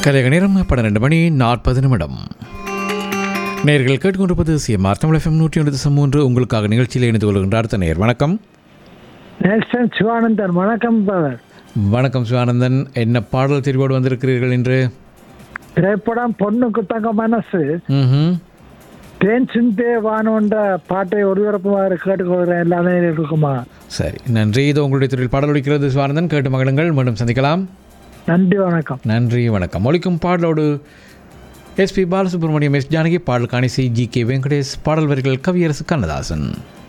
கலைக நேரம் பன்னிரெண்டு மணி நாற்பது நிமிடம் நேர்கள் கேட்டுக்கொண்டிருப்பது சிஎம்ஆர் தமிழ் எஃப்எம் நூற்றி ஒன்று தசம் மூன்று உங்களுக்காக நிகழ்ச்சியில் இணைந்து கொள்கின்றார் தனையர் வணக்கம் நேசன் சிவானந்தன் வணக்கம் பவர் வணக்கம் சிவானந்தன் என்ன பாடல் தெரிவோடு வந்திருக்கிறீர்கள் என்று திரைப்படம் பொண்ணுக்கு தங்க மனசு ம்ஹும். தேன் சிந்தே வானோன்ற பாட்டை ஒருவரப்புமாறு கேட்டுக்கொள்கிறேன் எல்லாமே இருக்குமா சரி நன்றி இது உங்களுடைய துறையில் பாடல் ஒலிக்கிறது சிவானந்தன் கேட்டு மகிழுங்கள் மீண்டும் சந்திக்கலாம் நன்றி வணக்கம் நன்றி வணக்கம் ஒலிக்கும் பாடலோடு எஸ்பி பாலசுப்ரமணியம் எஸ் ஜானகி பாடல் காணிசை ஜி கே வெங்கடேஷ் பாடல் வரிகள் கவியரசு கண்ணதாசன்